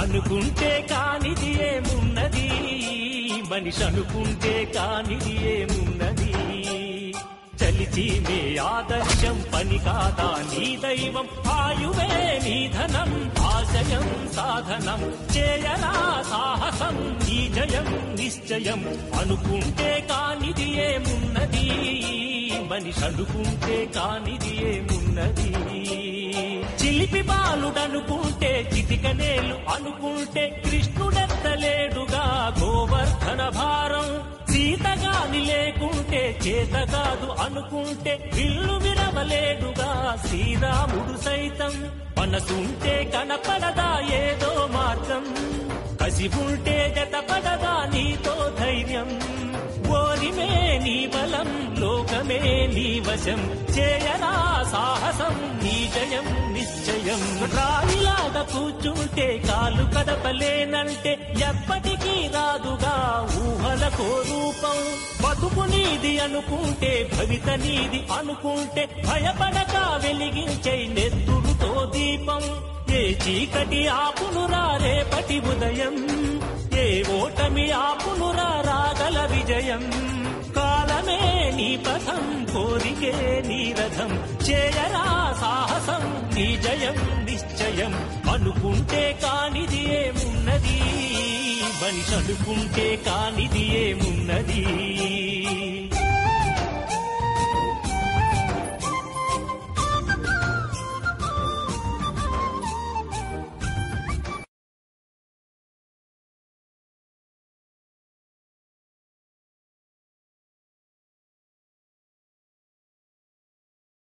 అనుకుంటే కానిది ఏమున్నది మనిషి అనుకుంటే కానిది ఏమున్నది చలిచి మే ఆదర్శం పని కాదా నీ దైవం ఆయువే నీ ధనం ఆశయం సాధనం చేయరా సాహసం ఈ జయం నిశ్చయం అనుకుంటే కానిది ఏమున్నది మనిషి అనుకుంటే కానిది ఏమున్నది చిలిపి బాలుడనుకుంటే చితికనేలు అనుకుంటే కృష్ణుడెత్తలేడుగా గోవర్ధన భారం సీతగాని లేకుంటే చేత కాదు అనుకుంటే విల్లు విరవలేడుగా శ్రీరాముడు సైతం మనసుంటే కనపడదా ఏదో మార్గం కసి ఉంటే జతపడదా నీతో ధైర్యం ఓరిమే నీ బలం లోకమే నీ వశం చేయరా సాహసం నీ జయం నిశ్చయం రాయిలాగా కూర్చుంటే కాలు కదపలేనంటే ఎప్పటికీ రాదుగా ఊహలకో రూపం బతుకు నీది అనుకుంటే భవిత నీది అనుకుంటే భయపడక వెలిగించే నెత్తురుతో దీపం ఏ చీకటి ఆపునురా రేపటి ఉదయం ఏ ఓటమి ఆపునురా రాగల విజయం కాలమే నీ పథం కోరికే నీ రథం చేయరా సాహసం నీ జయం నిశ్చయం అనుకుంటే కానిది ఏమున్నది మనిషి అనుకుంటే కానిది ఏమున్నది